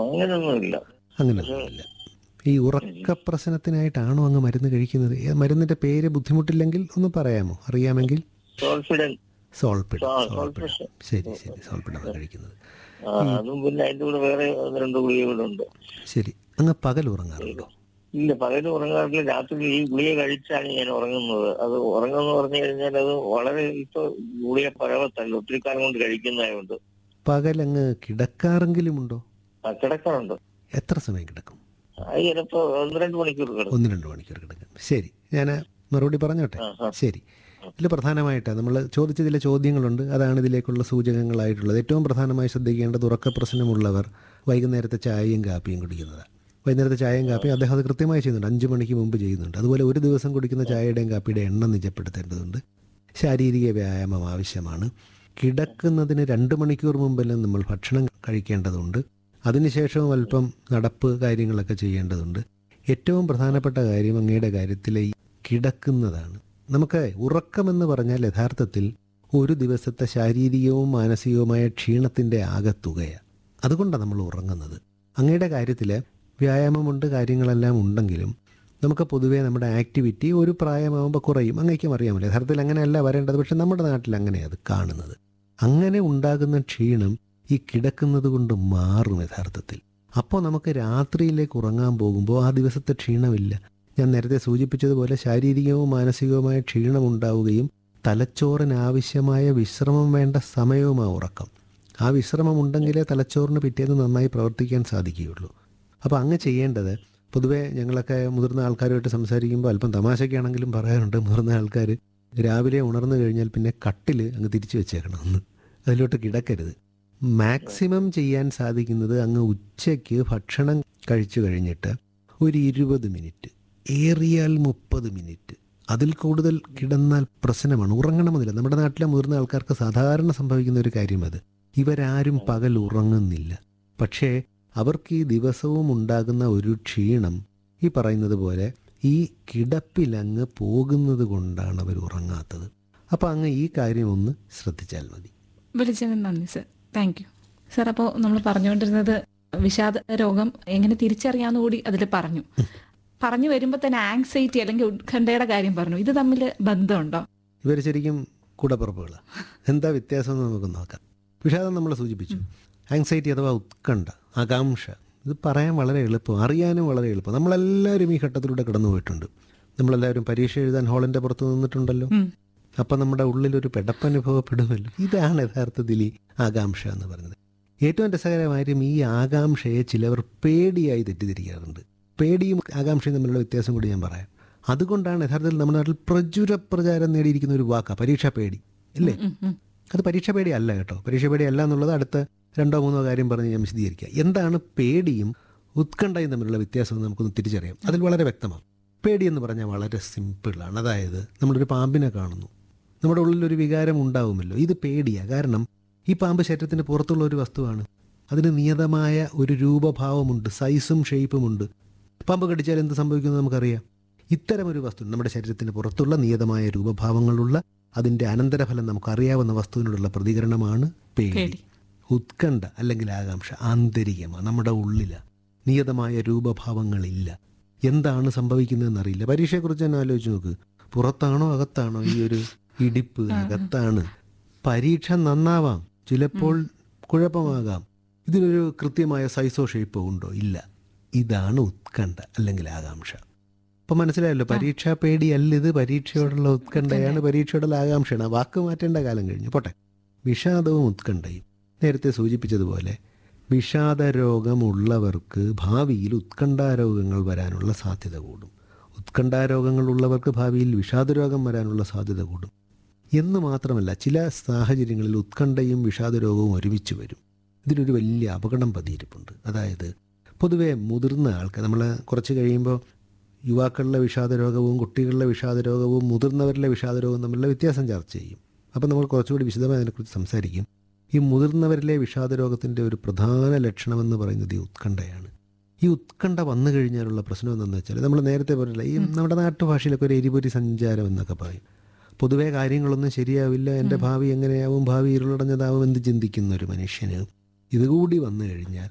അങ്ങനെയൊന്നുമില്ല അങ്ങനെയൊന്നുമില്ല ഈ ഉറക്ക പ്രശ്നത്തിനായിട്ടാണോ അങ്ങ് മരുന്ന് കഴിക്കുന്നത് ഏ, മരുന്നിന്റെ പേര് ബുദ്ധിമുട്ടില്ലെങ്കിൽ ഒന്ന് പറയാമോ അറിയാമെങ്കിൽ കോൺഫിഡൻ സോൾപ്പിഡ് ആ, സോൾപ്പിഡ് സോൾപ്പിഡ്. ശരി ശരി സോൾപ്പിഡാണ് കഴിക്കുന്നത് ആ, അതും പിന്നെ അതിന്റെ കൂടെ വേറെ ഒന്ന് രണ്ട് ഗുളിക കൂടെ ഉണ്ട് ശരി അങ്ങ് പകൽ ഉറങ്ങാറുണ്ടോ ഇല്ല പകല് ഉറങ്ങാറില്ല രാത്രി ഈ ഗുളിക കഴിച്ചാണ് ഞാൻ ഉറങ്ങുന്നത് അത് ഉറങ്ങുമെന്ന് പറഞ്ഞു കഴിഞ്ഞാൽ അത് വളരെ ഇപ്പൊ ഗുളിക പഴവത്തല്ല ഒത്തിരി കാലം കൊണ്ട് കഴിക്കുന്നതായതുകൊണ്ട് പകൽ അങ്ങ് കിടക്കാറെങ്കിലും ഉണ്ടോ ആ, കിടക്കാറുണ്ട് എത്ര സമയം കിടക്കും അത് ചിലപ്പോ ഒന്ന് രണ്ട് മണിക്കൂർ കിടക്കും ഒന്ന് രണ്ട് മണിക്കൂർ കിടക്കും ശരി ഞാൻ മറുപടി പറഞ്ഞോട്ടെ ആ, ആ. ശരി ഇതിൽ പ്രധാനമായിട്ട് നമ്മൾ ചോദിച്ച ചില ചോദ്യങ്ങളുണ്ട് അതാണ് ഇതിലേക്കുള്ള സൂചകങ്ങളായിട്ടുള്ളത് ഏറ്റവും പ്രധാനമായി ശ്രദ്ധിക്കേണ്ടത് ഉറക്ക പ്രശ്നമുള്ളവർ വൈകുന്നേരത്തെ ചായയും കാപ്പിയും കുടിക്കുന്നതാണ് വൈകുന്നേരത്തെ ചായയും കാപ്പിയും അദ്ദേഹം അത് കൃത്യമായി ചെയ്യുന്നുണ്ട് അഞ്ച് മണിക്ക് മുമ്പ് ചെയ്യുന്നുണ്ട് അതുപോലെ ഒരു ദിവസം കുടിക്കുന്ന ചായയുടെയും കാപ്പിയുടെയും എണ്ണം നിജപ്പെടുത്തേണ്ടതുണ്ട് ശാരീരിക വ്യായാമം ആവശ്യമാണ് കിടക്കുന്നതിന് രണ്ട് മണിക്കൂർ മുമ്പെല്ലാം നമ്മൾ ഭക്ഷണം കഴിക്കേണ്ടതുണ്ട് അതിനുശേഷവും അല്പം നടപ്പ് കാര്യങ്ങളൊക്കെ ചെയ്യേണ്ടതുണ്ട് ഏറ്റവും പ്രധാനപ്പെട്ട കാര്യം അങ്ങയുടെ കാര്യത്തിലെ ഈ കിടക്കുന്നതാണ് നമുക്ക് ഉറക്കമെന്ന് പറഞ്ഞാൽ യഥാർത്ഥത്തിൽ ഒരു ദിവസത്തെ ശാരീരികവും മാനസികവുമായ ക്ഷീണത്തിൻ്റെ ആകത്തുകയാണ് അതുകൊണ്ടാണ് നമ്മൾ ഉറങ്ങുന്നത് അങ്ങയുടെ കാര്യത്തിൽ വ്യായാമമുണ്ട് കാര്യങ്ങളെല്ലാം ഉണ്ടെങ്കിലും നമുക്ക് പൊതുവേ നമ്മുടെ ആക്ടിവിറ്റി ഒരു പ്രായമാകുമ്പോൾ കുറയും അങ്ങേക്കും അറിയാമല്ലോ യഥാർത്ഥത്തിൽ അങ്ങനെയല്ല വരേണ്ടത് പക്ഷെ നമ്മുടെ നാട്ടിൽ അങ്ങനെയാണ് അത് കാണുന്നത് അങ്ങനെ ഉണ്ടാകുന്ന ക്ഷീണം ഈ കിടക്കുന്നത് കൊണ്ട് മാറും യഥാർത്ഥത്തിൽ അപ്പോൾ നമുക്ക് രാത്രിയിലേക്ക് ഉറങ്ങാൻ പോകുമ്പോൾ ആ ദിവസത്തെ ക്ഷീണമില്ല ഞാൻ നേരത്തെ സൂചിപ്പിച്ചതുപോലെ ശാരീരികവും മാനസികവുമായ ക്ഷീണം ഉണ്ടാവുകയും തലച്ചോറിന് ആവശ്യമായ വിശ്രമം വേണ്ട സമയവും ആ ഉറക്കം ആ വിശ്രമം ഉണ്ടെങ്കിലേ തലച്ചോറിന് പിറ്റേന്ന് നന്നായി പ്രവർത്തിക്കാൻ സാധിക്കുകയുള്ളൂ അപ്പോൾ അങ്ങ് ചെയ്യേണ്ടത് പൊതുവേ ഞങ്ങളൊക്കെ മുതിർന്ന ആൾക്കാരുമായിട്ട് സംസാരിക്കുമ്പോൾ അല്പം തമാശയ്ക്കാണെങ്കിലും പറയാറുണ്ട് മുതിർന്ന ആൾക്കാർ രാവിലെ ഉണർന്നു കഴിഞ്ഞാൽ പിന്നെ കട്ടിൽ അങ്ങ് തിരിച്ചു വെച്ചേക്കണമെന്ന് അതിലോട്ട് കിടക്കരുത് മാക്സിമം ചെയ്യാൻ സാധിക്കുന്നത് അങ്ങ് ഉച്ചയ്ക്ക് ഭക്ഷണം കഴിച്ചു കഴിഞ്ഞിട്ട് ഒരു ഇരുപത് മിനിറ്റ് ഏറിയാൽ മുപ്പത് മിനിറ്റ് അതിൽ കൂടുതൽ കിടന്നാൽ പ്രശ്നമാണ് ഉറങ്ങണമെന്നില്ല നമ്മുടെ നാട്ടിലെ മുതിർന്ന ആൾക്കാർക്ക് സാധാരണ സംഭവിക്കുന്ന ഒരു കാര്യം അത് ഇവരാരും പകൽ ഉറങ്ങുന്നില്ല പക്ഷേ അവർക്ക് ഈ ദിവസവും ഉണ്ടാകുന്ന ഒരു ക്ഷീണം ഈ പറയുന്നത് പോലെ ഈ കിടപ്പിലങ്ങ് പോകുന്നത് കൊണ്ടാണ് അവർ ഉറങ്ങാത്തത് അപ്പോൾ അങ്ങ് ഈ കാര്യം ഒന്ന് ശ്രദ്ധിച്ചാൽ മതി വിളിച്ചതിന് നന്ദി സർ താങ്ക് യു സർ അപ്പോൾ നമ്മൾ പറഞ്ഞുകൊണ്ടിരുന്നത് വിഷാദ രോഗം എങ്ങനെ തിരിച്ചറിയാമെന്ന് കൂടി അതിൽ പറഞ്ഞു പറഞ്ഞു വരുമ്പോൾ തന്നെ ആങ്സൈറ്റി അല്ലെങ്കിൽ ഉത്കണ്ഠയുടെ കാര്യം പറഞ്ഞു ഇത് തമ്മിൽ ബന്ധമുണ്ടോ ഇവർ ശരിക്കും കൂടപ്പുറപ്പുകളാണ് എന്താ വ്യത്യാസം എന്ന് നമുക്ക് നോക്കാം വിഷാദം നമ്മൾ സൂചിപ്പിച്ചു ആങ്സൈറ്റി അഥവാ ഉത്കണ്ഠ ആകാംക്ഷ ഇത് പറയാൻ വളരെ എളുപ്പം അറിയാനും വളരെ എളുപ്പം നമ്മളെല്ലാവരും ഈ ഘട്ടത്തിലൂടെ കടന്നു പോയിട്ടുണ്ട് നമ്മളെല്ലാവരും പരീക്ഷ എഴുതാൻ ഹാളിൻ്റെ പുറത്ത് നിന്നിട്ടുണ്ടല്ലോ ഉം. അപ്പം നമ്മുടെ ഉള്ളിലൊരു പെടപ്പനുഭവപ്പെടുമല്ലോ ഇതാണ് യഥാർത്ഥത്തിൽ ഈ ആകാംക്ഷ എന്ന് പറയുന്നത് ഏറ്റവും രസകരമായും ഈ ആകാംക്ഷയെ ചിലവർ പേടിയായി തെറ്റിദ്ധരിക്കാറുണ്ട് പേടിയും ആകാംക്ഷയും തമ്മിലുള്ള വ്യത്യാസം കൂടി ഞാൻ പറയാം അതുകൊണ്ടാണ് യഥാർത്ഥത്തിൽ നമ്മുടെ നാട്ടിൽ പ്രചുര പ്രചാരം നേടിയിരിക്കുന്ന ഒരു വാക്കാണ് പരീക്ഷാ പേടി ഇല്ലേ ഉം, ഉം. അത് പരീക്ഷ പേടി അല്ല കേട്ടോ പരീക്ഷ പേടി അല്ല എന്നുള്ളത് അടുത്ത രണ്ടോ മൂന്നോ കാര്യം പറഞ്ഞ് ഞാൻ വിശദീകരിക്കുക എന്താണ് പേടിയും ഉത്കണ്ഠയും തമ്മിലുള്ള വ്യത്യാസം എന്ന് നമുക്കൊന്ന് തിരിച്ചറിയാം അതിൽ വളരെ വ്യക്തമാണ് പേടി എന്ന് പറഞ്ഞാൽ വളരെ സിമ്പിളാണ് അതായത് നമ്മളൊരു പാമ്പിനെ കാണുന്നു നമ്മുടെ ഉള്ളിൽ ഒരു വികാരം ഉണ്ടാവുമല്ലോ ഇത് പേടിയാണ് കാരണം ഈ പാമ്പ് ശരീരത്തിന് പുറത്തുള്ള ഒരു വസ്തുവാണ് അതിന് നിയതമായ ഒരു രൂപഭാവമുണ്ട് സൈസും ഷേപ്പുമുണ്ട് പാമ്പ് കടിച്ചാൽ എന്ത് സംഭവിക്കുന്നത് നമുക്കറിയാം ഇത്തരമൊരു വസ്തു നമ്മുടെ ശരീരത്തിന് പുറത്തുള്ള നിയതമായ രൂപഭാവങ്ങളുള്ള അതിൻ്റെ അനന്തരഫലം നമുക്കറിയാവുന്ന വസ്തുവിനോടുള്ള പ്രതികരണമാണ് പേടി പേടി ഉത്കണ്ഠ അല്ലെങ്കിൽ ആകാംക്ഷ ആന്തരികമാണ് നമ്മുടെ ഉള്ളിലാണ് നിയതമായ രൂപഭാവങ്ങളില്ല എന്താണ് സംഭവിക്കുന്നതെന്നറിയില്ല പരീക്ഷയെക്കുറിച്ച് തന്നെ ആലോചിച്ച് നോക്ക് പുറത്താണോ അകത്താണോ ഈ ഒരു ഇടിപ്പ് അകത്താണ് പരീക്ഷ നന്നാവാം ചിലപ്പോൾ കുഴപ്പമാകാം ഇതിനൊരു കൃത്യമായ സൈസോ ഷേപ്പോ ഉണ്ടോ ഇല്ല ഇതാണ് ഉത്കണ്ഠ അല്ലെങ്കിൽ ആകാംക്ഷ അപ്പൊ മനസ്സിലായല്ലോ പരീക്ഷാ പേടിയല്ല ഇത് പരീക്ഷയോടുള്ള ഉത്കണ്ഠയാണ് പരീക്ഷയോടുള്ള ആകാംക്ഷയാണ് ആ വാക്ക് മാറ്റേണ്ട കാലം കഴിഞ്ഞു പോട്ടെ വിഷാദവും ഉത്കണ്ഠയും നേരത്തെ സൂചിപ്പിച്ചതുപോലെ വിഷാദ രോഗമുള്ളവർക്ക് ഭാവിയിൽ ഉത്കണ്ഠാരോഗങ്ങൾ വരാനുള്ള സാധ്യത കൂടും ഉത്കണ്ഠാരോഗങ്ങൾ ഉള്ളവർക്ക് ഭാവിയിൽ വിഷാദരോഗം വരാനുള്ള സാധ്യത കൂടും എന്ന് മാത്രമല്ല ചില സാഹചര്യങ്ങളിൽ ഉത്കണ്ഠയും വിഷാദരോഗവും ഒരുമിച്ച് വരും ഇതിനൊരു വലിയ അപകടം പതിയിരിപ്പുണ്ട് അതായത് പൊതുവേ മുതിർന്ന ആൾക്ക് നമ്മൾ കുറച്ച് കഴിയുമ്പോൾ യുവാക്കളിലെ വിഷാദരോഗവും കുട്ടികളിലെ വിഷാദരോഗവും മുതിർന്നവരിലെ വിഷാദരോഗവും തമ്മിലുള്ള വ്യത്യാസം ചർച്ച ചെയ്യും അപ്പം നമ്മൾ കുറച്ചുകൂടി വിശദമായി അതിനെക്കുറിച്ച് സംസാരിക്കും ഈ മുതിർന്നവരിലെ വിഷാദരോഗത്തിൻ്റെ ഒരു പ്രധാന ലക്ഷണമെന്ന് പറയുന്നത് ഈ ഉത്കണ്ഠയാണ് ഈ ഉത്കണ്ഠ വന്നു കഴിഞ്ഞാലുള്ള പ്രശ്നം എന്താണെന്ന് വെച്ചാൽ നമ്മൾ നേരത്തെ പറഞ്ഞില്ല ഈ നമ്മുടെ നാട്ടുഭാഷയിലൊക്കെ ഒരു എരിപൊരി സഞ്ചാരം എന്നൊക്കെ പറയും പൊതുവേ കാര്യങ്ങളൊന്നും ശരിയാവില്ല എൻ്റെ ഭാവി എങ്ങനെയാവും ഭാവി ഇരുളടഞ്ഞതാവും എന്ന് ചിന്തിക്കുന്ന ഒരു മനുഷ്യന് ഇതുകൂടി വന്നു കഴിഞ്ഞാൽ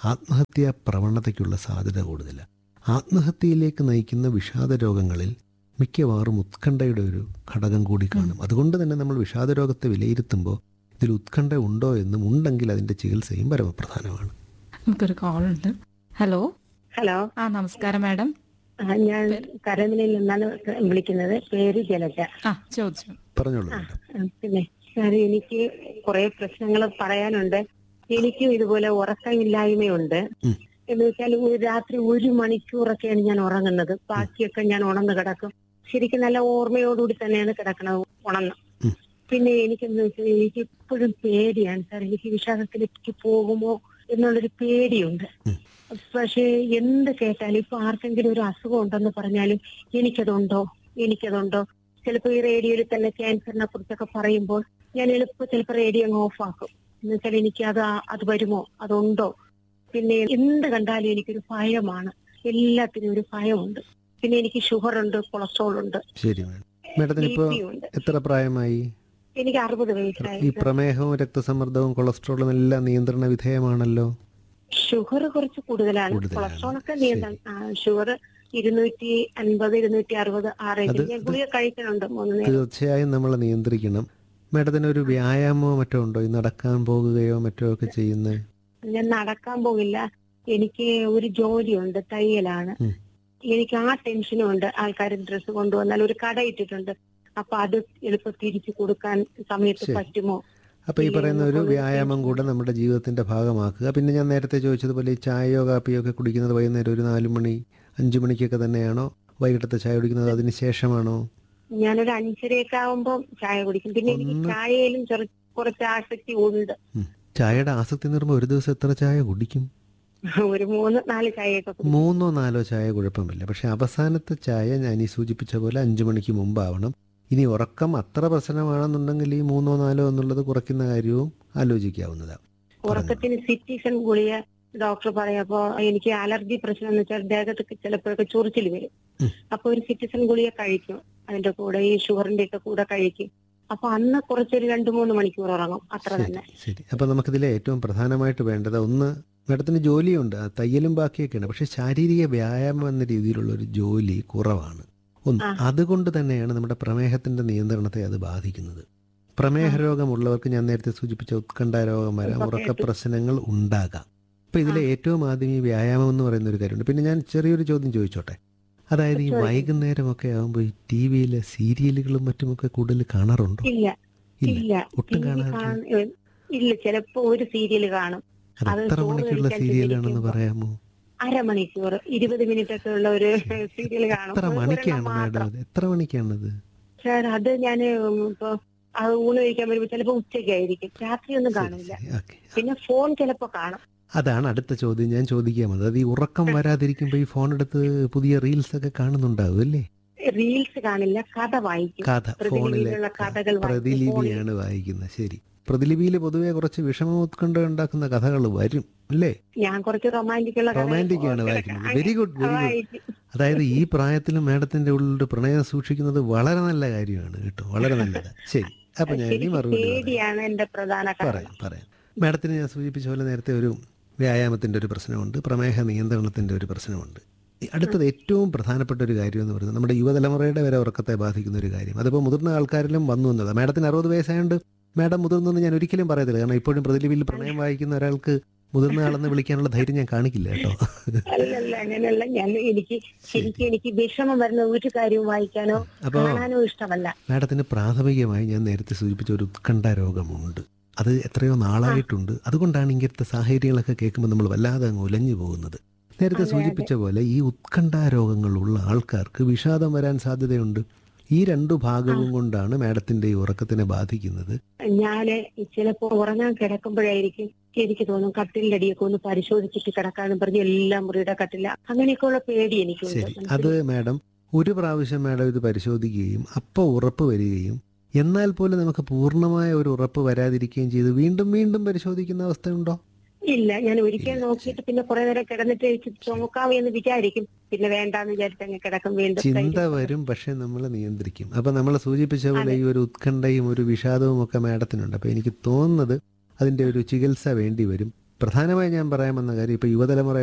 ആത്മഹത്യാ പ്രവണതയ്ക്കുള്ള സാധ്യത കൂടുതലാണ് ആത്മഹത്യയിലേക്ക് നയിക്കുന്ന വിഷാദ രോഗങ്ങളിൽ മിക്കവാറും ഉത്കണ്ഠയുടെ ഒരു ഘടകം കൂടി കാണും അതുകൊണ്ട് തന്നെ നമ്മൾ വിഷാദ രോഗത്തെ വിലയിരുത്തുമ്പോൾ ഇതിൽ ഉത്കണ്ഠ ഉണ്ടോ എന്നും ഉണ്ടെങ്കിൽ അതിൻ്റെ ചികിത്സയും പരമപ്രധാനമാണ് നമുക്കൊരു കോൾ ഉണ്ട് ഹലോ ഹലോ ആ നമസ്കാരം മാഡം ആ, ഞാൻ കരമനയിൽ നിന്നാണ് വിളിക്കുന്നത് പേര് ജലജ ആ ചോദിച്ചു പറഞ്ഞോളൂ ആ, മാഡം ആ, പിന്നെ സാർ എനിക്ക് കുറെ പ്രശ്നങ്ങൾ പറയാനുണ്ട് എനിക്കും ഇതുപോലെ ഉറക്കമില്ലായ്മയുണ്ട് ഉം. എന്ന് വെച്ചാൽ ഒരു രാത്രി ഒരു മണിക്കൂറൊക്കെയാണ് ഞാൻ ഉറങ്ങുന്നത് ബാക്കിയൊക്കെ ഞാൻ ഉണർന്ന് കിടക്കും ശരിക്കും നല്ല ഓർമ്മയോടുകൂടി തന്നെയാണ് കിടക്കണത് ഉണർന്ന് ഉം. പിന്നെ എനിക്കെന്ന് വെച്ചാൽ എനിക്ക് എപ്പോഴും പേടിയാണ് സാർ എനിക്ക് വിഷാദത്തിലേക്ക് പോകുമോ എന്നുള്ളൊരു പേടിയുണ്ട് ഉം. പക്ഷേ എന്ത് കേട്ടാലും ഇപ്പൊ ആർക്കെങ്കിലും ഒരു അസുഖം ഉണ്ടെന്ന് പറഞ്ഞാലും എനിക്കതുണ്ടോ എനിക്കതുണ്ടോ ചിലപ്പോ ഈ റേഡിയോയിൽ തന്നെ ക്യാൻസറിനെ കുറിച്ചൊക്കെ പറയുമ്പോൾ ഞാൻ എളുപ്പം ചിലപ്പോൾ റേഡിയോ അങ്ങ് ഓഫ് ആക്കും എന്ന് വെച്ചാൽ എനിക്ക് അത് ആ- അത് വരുമോ അതുണ്ടോ പിന്നെ എന്ത് കണ്ടാലും എനിക്കൊരു ഭയമാണ് എല്ലാത്തിനും ഒരു ഭയമുണ്ട് പിന്നെ എനിക്ക് ഷുഗർ ഉണ്ട് കൊളസ്ട്രോൾ ഉണ്ട് ശരി മാഡം മാഡത്തിന് ബി ഇപ്പോൾ പി ഉണ്ട് എത്ര പ്രായമായി എനിക്ക് അറുപത് ഈ വയസ്സായി പ്രമേഹവും രക്തസമ്മർദ്ദവും കൊളസ്ട്രോളും എല്ലാം നിയന്ത്രണ വിധേയമാണല്ലോ ഷുഗർ കുറച്ച് കൂടുതലാണ് കൂടുതലാണ്. കൊളസ്ട്രോൾ ഒക്കെ നിയന്ത്രണം ഷുഗർ ഇരുന്നൂറ്റി അൻപത് ഇരുന്നൂറ്റി അറുപത് ആ റേഞ്ചിൽ അത് ഞാൻ ഗുളിക കഴിക്കുന്നുണ്ട് മൂന്ന് നേരം തീർച്ചയായും നമ്മൾ നിയന്ത്രിക്കണം മാഡത്തിന് ഒരു വ്യായാമമോ മറ്റോ ഉണ്ടോ ഈ നടക്കാൻ പോകുകയോ മറ്റോ ഒക്കെ ചെയ്യുന്നത് ഞാൻ നടക്കാൻ പോകില്ല എനിക്ക് ഒരു ജോലിയുണ്ട് തയ്യലാണ് ഉം. എനിക്ക് ആ ടെൻഷനും ഉണ്ട് ആൾക്കാർ ഡ്രസ്സ് കൊണ്ടുവന്നാൽ ഒരു കട ഇട്ടിട്ടുണ്ട് അപ്പൊ അത് എളുപ്പം തിരിച്ചു കൊടുക്കാൻ സമയത്ത് ശരി. പറ്റുമോ അപ്പൊ ഈ ഇല്ല, പറയുന്ന ഒരു നമുക്കൊന്ന് വ്യായാമം കൂടെ നമ്മുടെ ജീവിതത്തിന്റെ ഭാഗമാക്കുക പിന്നെ ഞാൻ നേരത്തെ ചോദിച്ചതുപോലെ ഈ ചായയോ കാപ്പിയോ ഒക്കെ കുടിക്കുന്നത് വൈകുന്നേരം ഒരു നാല് മണി അഞ്ചു മണിക്കൊക്കെ തന്നെയാണോ വൈകിട്ടത്തെ ചായ കുടിക്കുന്നത് അതിന് ശേഷമാണോ ഞാനൊരു അഞ്ചരയൊക്കെ ആവുമ്പോ ചായ കുടിക്കും പിന്നെ എനിക്ക് ഒന്ന് ചായയിലും ചെറു കുറച്ച് ആസക്തി ഉണ്ട് ഉം. ചായയുടെ ആസക്തി എന്ന് പറയുമ്പോൾ ഒരു ദിവസം എത്ര ചായ കുടിക്കും ഒരു മൂന്ന് നാല് ചായയൊക്കെ കുടിക്കും. മൂന്നോ നാലോ ചായ കുഴപ്പമില്ല പക്ഷെ അവസാനത്തെ ചായ ഞാൻ ഈ സൂചിപ്പിച്ച പോലെ അഞ്ചു മണിക്ക് മുമ്പാവണം ഇനി ഉറക്കം അത്ര പ്രശ്നമാണെന്നുണ്ടെങ്കിൽ ഈ മൂന്നോ നാലോ എന്നുള്ളത് കുറയ്ക്കുന്ന കാര്യവും ആലോചിക്കാവുന്നതാണ് ഉറക്കത്തിന് സിറ്റിസൺ ഗുളിക ഡോക്ടർ പറയപ്പോ എനിക്ക് അലർജി പ്രശ്നം എന്ന് വെച്ചാൽ ദേഹത്തൊക്കെ ചിലപ്പോഴൊക്കെ ചൊറിച്ചിൽ വരും ഉം. അപ്പൊ ഒരു സിറ്റിസൺ ഗുളിക കഴിക്കും അതിന്റെ കൂടെ ഈ ഷുഗറിന്റെ ഒക്കെ കൂടെ കഴിക്കും അപ്പൊ അന്ന് കുറച്ചൊരു രണ്ടു മൂന്ന് മണിക്കൂർ ഉറങ്ങും അത്ര ശരി തന്നെ ശരി അപ്പൊ നമുക്കിതിലെ ഏറ്റവും പ്രധാനമായിട്ട് വേണ്ടത് ഒന്ന് മാഡത്തിന് ജോലിയുണ്ട് ആ തയ്യലും ബാക്കിയൊക്കെയാണ് പക്ഷെ ശാരീരിക വ്യായാമം എന്ന രീതിയിലുള്ള ഒരു ജോലി കുറവാണ് ഒന്ന് ആ. അതുകൊണ്ട് തന്നെയാണ് നമ്മുടെ പ്രമേഹത്തിന്റെ നിയന്ത്രണത്തെ അത് ബാധിക്കുന്നത് പ്രമേഹ ആ. രോഗമുള്ളവർക്ക് ഞാൻ നേരത്തെ സൂചിപ്പിച്ച ഉത്കണ്ഠ രോഗം വരാം ഇപ്പൊ ഉറക്ക കേട്ടു. പ്രശ്നങ്ങൾ ഉണ്ടാകാം അപ്പൊ ഇതിലെ ആ. ഏറ്റവും ആദ്യം ഈ വ്യായാമം എന്ന് പറയുന്ന ഒരു കാര്യമുണ്ട് പിന്നെ ഞാൻ ചെറിയൊരു ചോദ്യം ചോദിച്ചോട്ടെ അതായത് ഈ ചോദിക്കൂ. വൈകുന്നേരമൊക്കെ ആകുമ്പോൾ ഈ ടി വിയിലെ സീരിയലുകളും മറ്റുമൊക്കെ കൂടുതൽ കാണാറുണ്ടോ ഇല്ല ഇല്ല ഇല്ല ഒട്ടും TV കാണാറില്ല കാണ- ഏ, ഇല്ല ചിലപ്പോ ഒരു സീരിയൽ കാണും അത് അത് എത്ര ചോറ് മണിക്കുള്ള കഴിക്കാൻ സീരിയലാണെന്ന് ചെന്നിരിക്കുമ്പോ. പറയാമോ അരമണിക്കൂർ ഇരുപത് മിനിറ്റ് ഒക്കെ ഉള്ള ഒരു സീരിയൽ കാണും എത്ര ഒരു മണിക്കാണ് ഒരെണ്ണം മാഡം മാത്രം അത് എത്ര മണിക്കാണത് സാർ അത് ഞാൻ ഇപ്പൊ അത് ഊണ് കഴിക്കാൻ വരുമ്പോ ചിലപ്പോ ഉച്ചയ്ക്കായിരിക്കും രാത്രിയൊന്നും ശരി, കാണില്ല ശരി, ഓക്കേ. പിന്നെ ഫോൺ ചിലപ്പോ കാണും അതാണ് അടുത്ത ചോദ്യം ഞാൻ ചോദിക്കാൻ വന്നത് അത് ഈ ഉറക്കം വരാതിരിക്കുമ്പോ ഈ ഫോൺ എടുത്ത് പുതിയ റീൽസ് ഒക്കെ കാണുന്നുണ്ടാവും അല്ലേ റീൽസ് കാണില്ല കഥ വായിക്കും കഥ ഫോണിലെ പ്രതിലിപിയിലുള്ള കഥകൾ വായിക്കും പ്രതിലിപിയാണ് വായിക്കുന്നത് ശരി പ്രതിലിപിയിൽ പൊതുവെ കുറച്ച് വിഷമ ഉത്കണ്ഠ ഉണ്ടാക്കുന്ന കഥകൾ വരും അല്ലേ ഞാൻ കുറച്ച് റൊമാൻറ്റിക് ഉള്ള കഥകൾ റൊമാൻറ്റിക് ആണ് ഓർത്ത് വായിക്കുന്നത് അങ്ങനെ വെരി ഗുഡ് വെരി ഗുഡ് വായിക്കും. അതായത് ഈ പ്രായത്തിലും മാഡത്തിന്റെ ഉള്ളിൽ പ്രണയം സൂക്ഷിക്കുന്നത് വളരെ നല്ല കാര്യമാണ് കേട്ടോ വളരെ നല്ലത് ശരി അപ്പൊ ഞാൻ ഇനി ശരിക്കും മറുപടി പറയാം. പേടിയാണ് എന്റെ പ്രധാന കാരണം പറയാം പറയാം മാഡത്തിന് ഞാൻ സൂചിപ്പിച്ച പോലെ നേരത്തെ ഒരു വ്യായാമത്തിൻ്റെ ഒരു പ്രശ്നമുണ്ട് പ്രമേഹ നിയന്ത്രണത്തിൻ്റെ ഒരു പ്രശ്നമുണ്ട് ഈ അടുത്തത് ഏറ്റവും പ്രധാനപ്പെട്ട ഒരു കാര്യം എന്ന് പറയുന്നത് നമ്മുടെ യുവതലമുറയുടെ വരെ ഉറക്കത്തെ ബാധിക്കുന്ന ഒരു കാര്യം അതിപ്പോൾ മുതിർന്ന ആൾക്കാരിലും വന്നു എന്നതാണ് മാഡത്തിന് അറുപത് വയസ്സായതുകൊണ്ട് മാഡം മുതിർന്നെന്ന് ഞാൻ ഒരിക്കലും പറയത്തില്ല കാരണം ഇപ്പോഴും പ്രതിലിപിയിൽ പ്രണയം വായിക്കുന്ന ഒരാൾക്ക് മുതിർന്ന ആളെന്ന് വിളിക്കാനുള്ള ധൈര്യം ഞാൻ കാണിക്കില്ല കേട്ടോ അല്ലല്ല അങ്ങനെയല്ല ഞാൻ എനിക്ക് ശരിക്കും എനിക്ക് വിഷമം വരുന്ന ഒരു കാര്യവും വായിക്കാനോ അപ്പോൾ കാണാനോ ഇഷ്ടമല്ല മാഡത്തിന് പ്രാഥമികമായി ഞാൻ നേരത്തെ സൂചിപ്പിച്ച ഒരു ഉത്കണ്ഠ രോഗമുണ്ട് അത് എത്രയോ നാളായിട്ടുണ്ട് അതുകൊണ്ടാണ് ഇങ്ങനത്തെ സാഹചര്യങ്ങളൊക്കെ കേൾക്കുമ്പോൾ നമ്മൾ വല്ലാതെ അങ്ങ് ഉലഞ്ഞു പോകുന്നത് നേരത്തെ അതെ, സൂചിപ്പിച്ച പോലെ ഈ ഉത്കണ്ഠ രോഗങ്ങളുള്ള ആൾക്കാർക്ക് വിഷാദം വരാൻ സാധ്യതയുണ്ട് ഈ രണ്ടു ഭാഗവും കൊണ്ടാണ് മാഡത്തിന്റെ ഈ ഉറക്കത്തിനെ ബാധിക്കുന്നത് ഞാന് ചിലപ്പോ ഉറങ്ങാൻ കിടക്കുമ്പോഴായിരിക്കും എനിക്ക് തോന്നും കട്ടിലിന്റെ അടിയൊക്കെ ഒന്ന് പരിശോധിച്ചിട്ട് കിടക്കാനും പറഞ്ഞ് എല്ലാ മുറിയുടെ കട്ടില അങ്ങനെയൊക്കെയുള്ള പേടി എനിക്കുണ്ട് ശരി അത് മാഡം ഒരു പ്രാവശ്യം മാഡം ഇത് പരിശോധിക്കുകയും അപ്പോൾ ഉറപ്പ് വരികയും എന്നാൽ പോലും നമുക്ക് പൂർണ്ണമായ ഒരു ഉറപ്പ് വരാതിരിക്കുകയും ചെയ്ത് വീണ്ടും വീണ്ടും പരിശോധിക്കുന്ന അവസ്ഥയുണ്ടോ ഇല്ല ഞാൻ ഒരിക്കൽ ഇല്ല, നോക്കിയിട്ട് പിന്നെ കുറെ നേരം കിടന്നിട്ട് എനിക്ക് നോക്കാം എന്ന് വിചാരിക്കും പിന്നെ വേണ്ടാന്ന് വിചാരിച്ച് അങ്ങ് കിടക്കും വീണ്ടും ചിന്ത കഴിക്കും. വരും പക്ഷെ നമ്മൾ നിയന്ത്രിക്കും അപ്പൊ നമ്മൾ സൂചിപ്പിച്ച പോലെ ഈ ഒരു ഉത്കണ്ഠയും ഒരു വിഷാദവും ഒക്കെ മാഡത്തിനുണ്ട് അപ്പൊ എനിക്ക് തോന്നുന്നത് അതിന്റെ ഒരു ചികിത്സ വേണ്ടി വരും പ്രധാനമായി ഞാൻ പറയാമെന്ന കാര്യം ഇപ്പോൾ യുവതലമുറ